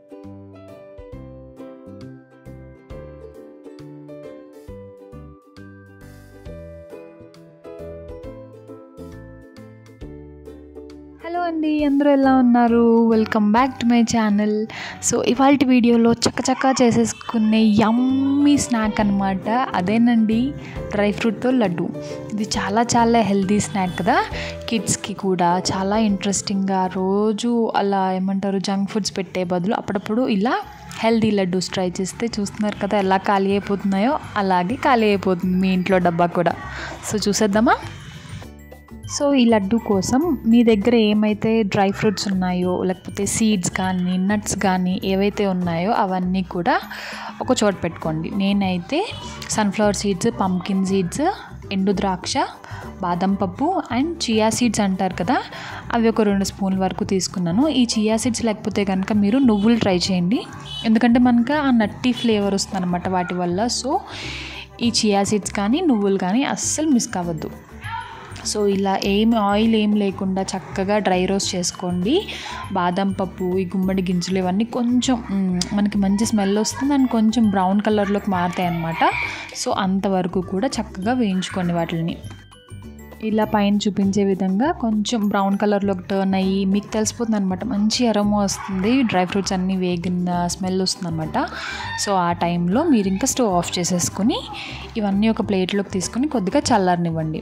hello అండి అందరూ ఎలా ఉన్నారు welcome back to my channel so ఇవాళ వీడియోలో చక్కచక్క చేసేసుకునే యమ్మీ స్నాక్ అనమాట అదేనండి డ్రై ఫ్రూట్తో లడ్డు ఇది చాలా చాలా హెల్తీ స్నాక్ కదా కిడ్స్కి కూడా చాలా ఇంట్రెస్టింగ్గా రోజు అలా ఏమంటారు జంక్ ఫుడ్స్ పెట్టే బదులు అప్పుడప్పుడు ఇలా హెల్దీ లడ్డూస్ ట్రై చేస్తే చూస్తున్నారు కదా ఎలా ఖాళీ అయిపోతున్నాయో అలాగే ఖాళీ అయిపోతుంది మీ ఇంట్లో డబ్బా కూడా సో చూసేద్దామా సో ఈ లడ్డు కోసం మీ దగ్గర ఏమైతే డ్రై ఫ్రూట్స్ ఉన్నాయో లేకపోతే సీడ్స్ కానీ నట్స్ కానీ ఏవైతే ఉన్నాయో అవన్నీ కూడా ఒక చోట పెట్టుకోండి నేనైతే సన్ఫ్లవర్ సీడ్స్ పంకిన్ సీడ్స్ ఎండు ద్రాక్ష బాదం పప్పు అండ్ చియా సీడ్స్ అంటారు కదా అవి ఒక రెండు స్పూన్ల వరకు తీసుకున్నాను ఈ చియా సీడ్స్ లేకపోతే కనుక మీరు నువ్వులు ట్రై చేయండి ఎందుకంటే మనకు ఆ నట్టి ఫ్లేవర్ వస్తుంది అనమాట వాటి వల్ల సో ఈ చియా సీడ్స్ కానీ నువ్వులు కానీ అస్సలు మిస్ కావద్దు సో ఇలా ఏం ఆయిల్ ఏం లేకుండా చక్కగా డ్రై రోస్ట్ చేసుకోండి బాదం పప్పు ఈ గుమ్మడి గింజలు ఇవన్నీ కొంచెం మ్, మనకి మంచి స్మెల్ వస్తుంది అండ్ కొంచెం బ్రౌన్ కలర్లోకి మారుతాయి అన్నమాట సో అంతవరకు కూడా చక్కగా వేయించుకోండి వాటిని ఇలా పైన చూపించే విధంగా కొంచెం బ్రౌన్ కలర్లోకి టర్న్ అయ్యి మీకు తెలిసిపోతుంది అనమాట మంచి అరోమా వస్తుంది డ్రై ఫ్రూట్స్ అన్నీ వేగిన స్మెల్ వస్తుంది అనమాట సో ఆ టైంలో మీరు ఇంకా స్టవ్ ఆఫ్ చేసేసుకుని ఇవన్నీ ఒక ప్లేట్లోకి తీసుకుని కొద్దిగా చల్లారనివ్వండి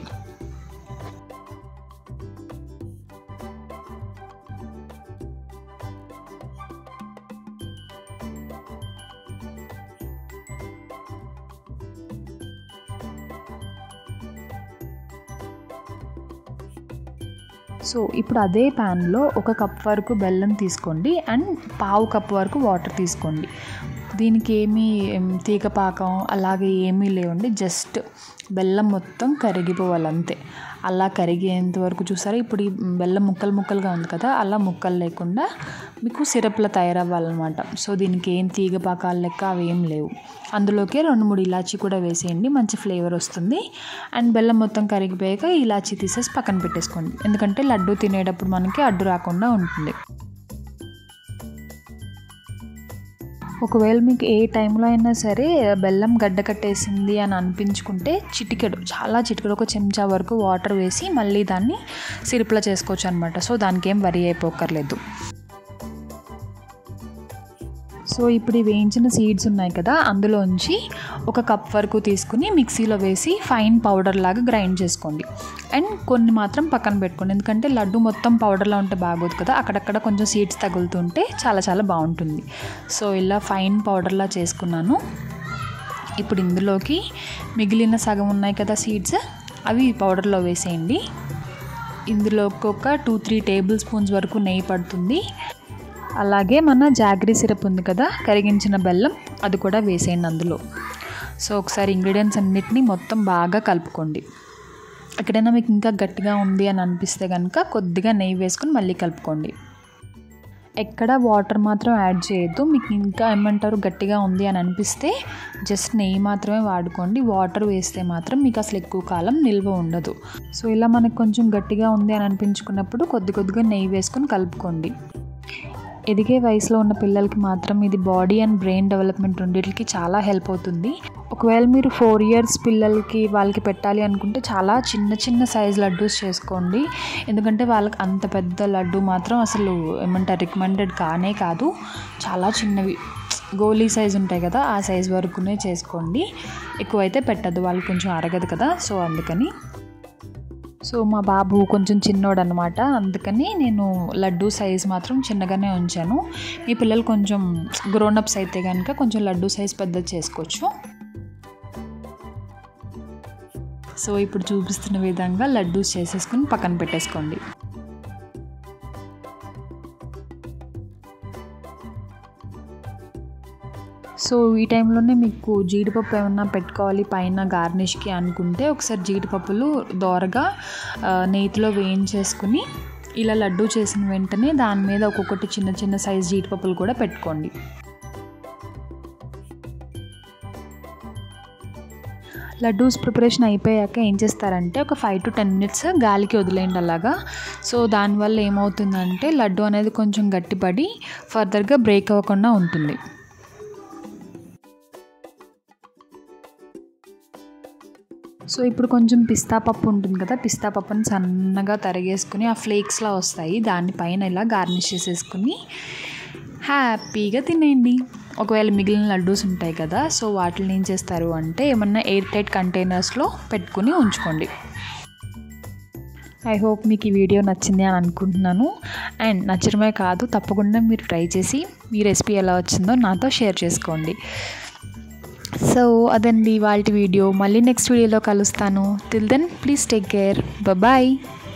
సో ఇప్పుడు అదే ప్యాన్లో ఒక కప్ వరకు బెల్లం తీసుకోండి అండ్ పావు కప్ వరకు వాటర్ తీసుకోండి దీనికి ఏమీ ఏం, తీగ పాకం అలాగే ఏమీ లేవండి జస్ట్ బెల్లం మొత్తం కరిగిపోవాలి అంతే అలా కరిగేంత వరకు చూసారా ఇప్పుడు ఈ బెల్లం ముక్కలు ముక్కలుగా ఉంది కదా అలా ముక్కలు లేకుండా మీకు సిరప్లో తయారవ్వాలన్నమాట సో దీనికి ఏం తీగ పాకాలు లెక్క అవి ఏం లేవు అందులోకే రెండు మూడు ఇలాచీ కూడా వేసేయండి మంచి ఫ్లేవర్ వస్తుంది అండ్ బెల్లం మొత్తం కరిగిపోయాక ఈ ఇలాచీ తీసేసి పక్కన పెట్టేసుకోండి ఎందుకంటే లడ్డు తినేటప్పుడు మనకి అడ్డు రాకుండా ఉంటుంది ఒకవేళ మీకు ఏ టైంలో అయినా సరే బెల్లం గడ్డ కట్టేసింది అని అనిపించుకుంటే చిటికెడు చాలా చిటికెడు ఒక చెంచా వరకు వాటర్ వేసి మళ్ళీ దాన్ని సిరుపులా చేసుకోవచ్చు అనమాట సో దానికి ఏం వరి అయిపోకర్లేదు సో ఇప్పుడు ఈ వేయించిన సీడ్స్ ఉన్నాయి కదా అందులోంచి ఒక కప్ వరకు తీసుకుని మిక్సీలో వేసి ఫైన్ పౌడర్ లాగా గ్రైండ్ చేసుకోండి అండ్ కొన్ని మాత్రం పక్కన పెట్టుకోండి ఎందుకంటే లడ్డు మొత్తం పౌడర్లా ఉంటే బాగోదు కదా అక్కడక్కడ కొంచెం సీడ్స్ తగులుతుంటే చాలా చాలా బాగుంటుంది సో ఇలా ఫైన్ పౌడర్లా చేసుకున్నాను ఇప్పుడు ఇందులోకి మిగిలిన సగం ఉన్నాయి కదా సీడ్స్ అవి ఈ పౌడర్లో వేసేయండి ఇందులోకి ఒక టూ త్రీ టేబుల్ స్పూన్స్ వరకు నెయ్యి పడుతుంది అలాగే మన జాగరీ సిరప్ ఉంది కదా కరిగించిన బెల్లం అది కూడా వేసేయండి అందులో సో ఒకసారి ఇంగ్రీడియంట్స్ అన్నిటిని మొత్తం బాగా కలుపుకోండి ఎక్కడైనా మీకు ఇంకా గట్టిగా ఉంది అని అనిపిస్తే కనుక కొద్దిగా నెయ్యి వేసుకొని మళ్ళీ కలుపుకోండి ఎక్కడ వాటర్ మాత్రం యాడ్ చేయొద్దు మీకు ఇంకా ఏమంటారు గట్టిగా ఉంది అని అనిపిస్తే జస్ట్ నెయ్యి మాత్రమే వాడుకోండి వాటర్ వేస్తే మాత్రం మీకు అసలు ఎక్కువ కాలం నిల్వ ఉండదు సో ఇలా మనకు కొంచెం గట్టిగా ఉంది అని అనిపించుకున్నప్పుడు కొద్ది కొద్దిగా నెయ్యి వేసుకొని కలుపుకోండి ఎదిగే వయసులో ఉన్న పిల్లలకి మాత్రం ఇది బాడీ అండ్ బ్రెయిన్ డెవలప్మెంట్ రెండింటికి చాలా హెల్ప్ అవుతుంది ఒకవేళ మీరు ఫోర్ ఇయర్స్ పిల్లలకి వాళ్ళకి పెట్టాలి అనుకుంటే చాలా చిన్న చిన్న సైజ్ లడ్డూస్ చేసుకోండి ఎందుకంటే వాళ్ళకి అంత పెద్ద లడ్డు మాత్రం అసలు ఏమంటారు రికమెండెడ్ కానే కాదు చాలా చిన్నవి గోలీ సైజ్ ఉంటాయి కదా ఆ సైజ్ వరకునే చేసుకోండి ఎక్కువైతే పెట్టద్దు వాళ్ళు కొంచెం అరగదు కదా సో అందుకని సో మా బాబు కొంచెం చిన్నోడు అనమాట అందుకని నేను లడ్డు సైజ్ మాత్రం చిన్నగానే ఉంచాను మీ పిల్లలు కొంచెం గ్రోనప్స్ అయితే కనుక కొంచెం లడ్డు సైజ్ పెద్దది చేసుకోవచ్చు సో ఇప్పుడు చూపిస్తున్న విధంగా లడ్డూస్ చేసేసుకుని పక్కన పెట్టేసుకోండి సో ఈ టైంలోనే మీకు జీడిపప్పు ఏమన్నా పెట్టుకోవాలి పైన గార్నిష్కి అనుకుంటే ఒకసారి జీడిపప్పులు దోరగా ఆ, నేతిలో వేయించేసుకుని ఇలా లడ్డు చేసిన వెంటనే దాని మీద ఒక్కొక్కటి చిన్న చిన్న సైజ్ జీడిపప్పులు కూడా పెట్టుకోండి లడ్డూస్ ప్రిపరేషన్ అయిపోయాక ఏం చేస్తారంటే ఒక ఫైవ్ టు టెన్ మినిట్స్ గాలికి వదిలేయండి అలాగా సో దానివల్ల ఏమవుతుందంటే లడ్డు అనేది కొంచెం గట్టిపడి ఫర్దర్గా బ్రేక్ అవ్వకుండా ఉంటుంది సో ఇప్పుడు కొంచెం పిస్తా పప్పు ఉంటుంది కదా పిస్తా పప్పుని సన్నగా తరిగేసుకుని ఆ ఫ్లేక్స్లా వస్తాయి దానిపైన ఇలా గార్నిష్ చేసేసుకుని హ్యాపీగా తినేయండి ఒకవేళ మిగిలిన లడ్డూస్ ఉంటాయి కదా సో వాటిని ఏం చేస్తారు అంటే ఏమన్నా ఎయిర్ టైట్ కంటైనర్స్లో పెట్టుకుని ఉంచుకోండి ఐ హోప్ మీకు ఈ వీడియో నచ్చింది అని అనుకుంటున్నాను అండ్ నచ్చడమే కాదు తప్పకుండా మీరు ట్రై చేసి మీ రెసిపీ ఎలా వచ్చిందో నాతో షేర్ చేసుకోండి సో అదండి వాళ్ళ వీడియో మళ్ళీ నెక్స్ట్ వీడియోలో కలుస్తాను till then please take care bye